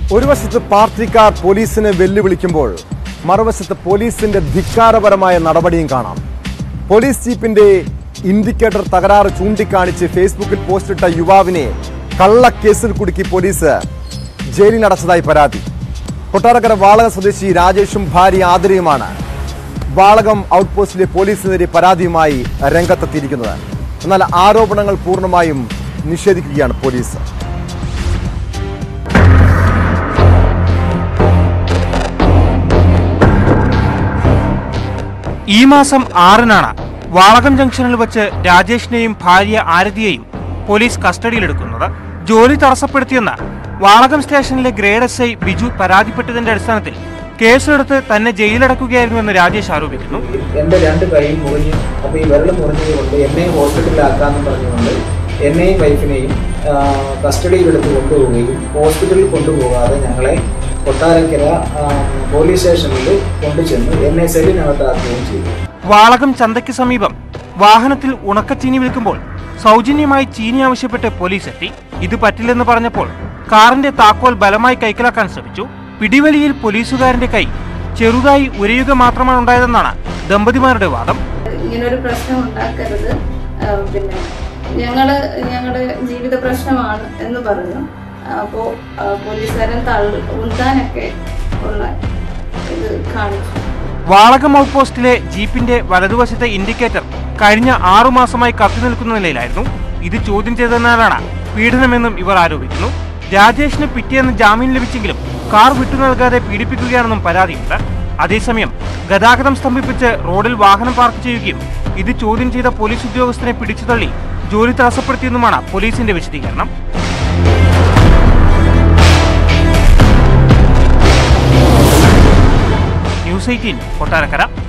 ഒരു വശത്ത് പാർട്ടിക്കാർ പോലീസിനെ വെല്ലുവിളിക്കുമ്പോൾ മറുവശത്ത് പോലീസിന്റെ ധിക്കാരപരമായ നടപടിയും കാണാം പോലീസ് ജീപ്പിന്റെ ഇൻഡിക്കേറ്റർ തകരാറ് ചൂണ്ടിക്കാണിച്ച് ഫേസ്ബുക്കിൽ പോസ്റ്റിട്ട യുവാവിനെ കള്ളക്കേസിൽ കുടുക്കി പോലീസ് ജയിലിലടച്ചതായി പരാതി കൊട്ടാരക്കര വാളക സ്വദേശി രാജേഷും ഭാര്യ ആതിരയുമാണ് വാളകം ഔട്ട്പോസ്റ്റിലെ പോലീസിനെതിരെ പരാതിയുമായി രംഗത്തെത്തിയിരിക്കുന്നത് എന്നാൽ ആരോപണങ്ങൾ പൂർണ്ണമായും നിഷേധിക്കുകയാണ് പോലീസ് ഈ മാസം ആറിനാണ് വാളകം ജംഗ്ഷനിൽ വെച്ച് രാജേഷിനെയും ഭാര്യ ആരതിയെയും പോലീസ് കസ്റ്റഡിയിലെടുക്കുന്നത് ജോലി തടസ്സപ്പെടുത്തിയെന്ന് വാളകം സ്റ്റേഷനിലെ ഗ്രേഡ് എസ് ഐ ബിജു പരാതിപ്പെട്ടതിന്റെ അടിസ്ഥാനത്തിൽ കേസെടുത്ത് തന്നെ ജയിലടക്കുകയായിരുന്നുവെന്ന് രാജേഷ് ആരോപിക്കുന്നു എൻ്റെ രണ്ട് കൈയും മുറിഞ്ഞു അപ്പോൾ ഈ വിരൽ മുറിഞ്ഞത് കൊണ്ട് എന്നെയും ഹോസ്പിറ്റലിലാക്കാമെന്ന് പറഞ്ഞുകൊണ്ട് എന്നെയും വൈഫിനെയും ആ, കസ്റ്റഡിയിലെടുത്ത് കൊണ്ടുപോവുകയും ഹോസ്പിറ്റലിൽ കൊണ്ടുപോകാതെ ഞങ്ങളെ കൊട്ടാരക്കര ആ, പോലീസ് സ്റ്റേഷനിൽ കൊണ്ടുചെന്ന് എന്നെ സെല്ലിനകത്താക്കുകയും ചെയ്തു വാളകം ചന്തയ്ക്ക് സമീപം വാഹനത്തിൽ ഉണക്കച്ചീനി വിൽക്കുമ്പോൾ സൗജന്യമായി ചീനി ആവശ്യപ്പെട്ട് പോലീസ് എത്തി ഇത് പറ്റില്ലെന്ന് പറഞ്ഞപ്പോൾ കാറിന്റെ താക്കോൽ ബലമായി കൈക്കലാക്കാൻ ശ്രമിച്ചു പിടിവലിയിൽ പോലീസുകാരന്റെ കൈ ചെറുതായി ഉരയുക മാത്രമാണ് ഉണ്ടായതെന്നാണ് ദമ്പതിമാരുടെ വാദം ഇങ്ങനൊരു പ്രശ്നം ഉണ്ടാക്കരുത് ആ, പിന്നെ ഞങ്ങള് ഞങ്ങളുടെ ജീവിത പ്രശ്നമാണ് എന്ന് പറഞ്ഞു അപ്പോൾ പോലീസുകാരൻ തള്ളി ഉന്താനൊക്കെ ഉള്ള ഇത് കാണിച്ചു വാളകം ഔട്ട് പോസ്റ്റിലെ ജീപ്പിന്റെ വലതുവശത്തെ ഇൻഡിക്കേറ്റർ കഴിഞ്ഞ ആറു മാസമായി കത്തി നിൽക്കുന്ന നിലയിലായിരുന്നു ഇത് ചോദ്യം ചെയ്തതിനാലാണ് പീഡനമെന്നും ഇവർ ആരോപിക്കുന്നു രാജേഷിന് പിറ്റേന്ന് ജാമ്യം ലഭിച്ചെങ്കിലും കാർ വിട്ടു നൽകാതെ പീഡിപ്പിക്കുകയാണെന്നും പരാതിയുണ്ട് അതേസമയം ഗതാഗതം സ്തംഭിപ്പിച്ച് റോഡിൽ വാഹനം പാർക്ക് ചെയ്യുകയും ഇത് ചോദ്യം ചെയ്ത പോലീസ് ഉദ്യോഗസ്ഥനെ പിടിച്ചു തള്ളി ജോലി തടസ്സപ്പെടുത്തിയെന്നുമാണ് പോലീസിന്റെ വിശദീകരണം ന്യൂസ് എയ്റ്റീൻ കൊട്ടാരക്കര